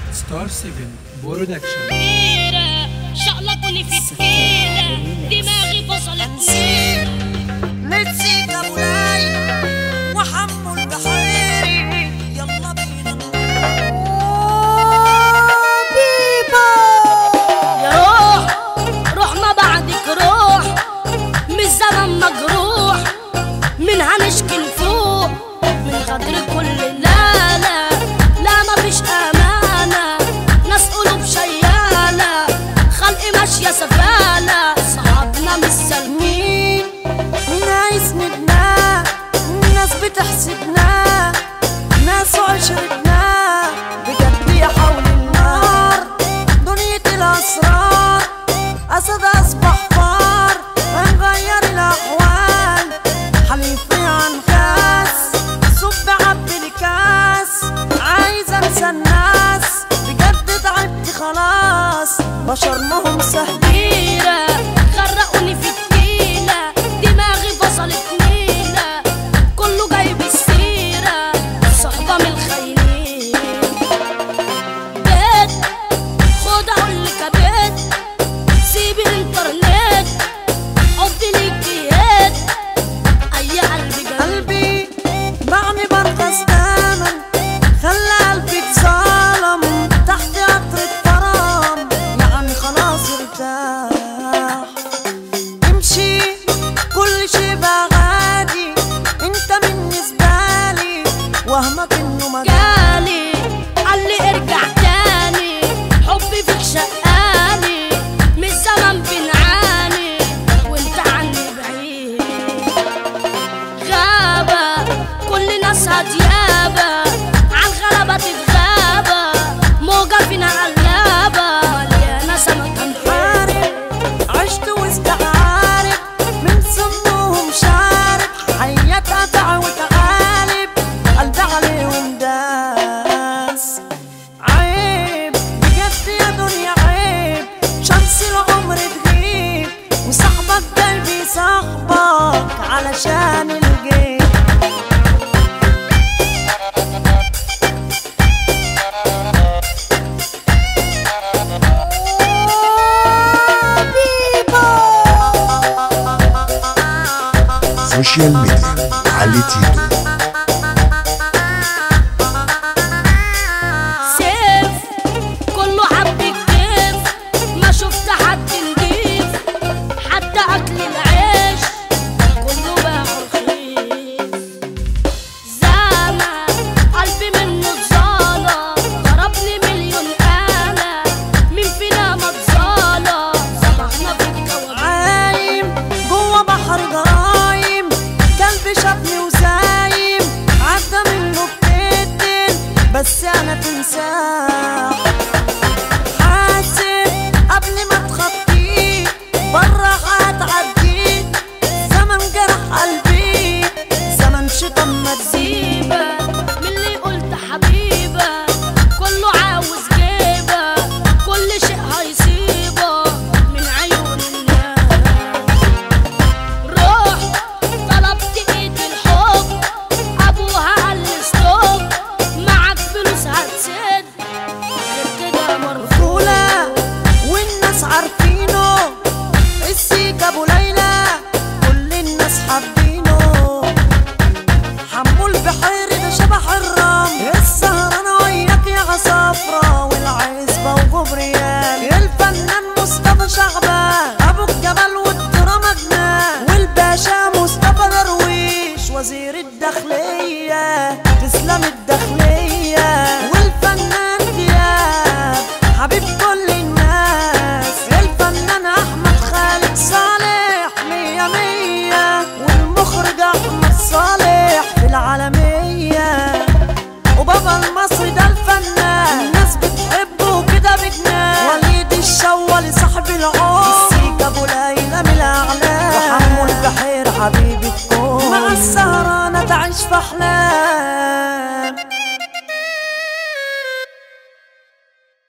ستار 7 برودكشن كبيرة شقلبوني في تكيلة دماغي فصلت نيرة متسيك ابو ليلى وحمو البحيري يلا بينا بيبا يا روح روح ما بعدك روح من الزمن مجروح من هنشكي فوق من غدر كل لا لا لا ما فيش امانه ناس قلوب شياله خلق ماشيه سفاله صحابنا مش سالمين ناس ندنا ناس بتحسدنا ناس عشرتنا بجد يا حول النار دنيا الاسرار اسد اصبح فار هنغير الاحوال حليفي عن كاس صب عبد الكاس عايزه انسى الناس بجد تعبت خلاص بشر ما هم سهلين كبيرة غرقوني في التقيلة دماغي فصلت نيلة كله جايب السيرة صحبة من الخاينين بيت خد اقولك يا بيت سيبي الانترنت حبي ليكي هيت اي قلبي جنبي قلبي باعني برقص دايما خلى قلبي اتظلم تحت قطر الترام يعني خلاص ارتاح امشي كل شي بقى عادي انت بالنسبة لي وهمك انه مجال جالي قالي ارجع تاني حبي فيك شقاني من زمن بنعاني وانت عني بعيد غابة كل ناسها ديابة عالغلبة تتغابة موجة فينا قلابة مليانة سمك حارب عشت وسط عارف من سمهم شارب حياة قطع وتعالب قلبي عليهم داس عيب بجد يا دنيا عيب شمس العمر تغيب وصاحبك قلبي صاحبك علشان الجيب سوشيال ميديا علي تيتو سيف كله حب الكيف ما شفت حد نضيف حتى اكل العيش كله بقى رخيص زمان قلبي منه اتظالم ضربني مليون آلة مين فينا ما اتظالم صبحنا في الكوابيس عايم جوه بحر جرايم كلب شافني وسايم عدى منه بتقتل بس انا تمساح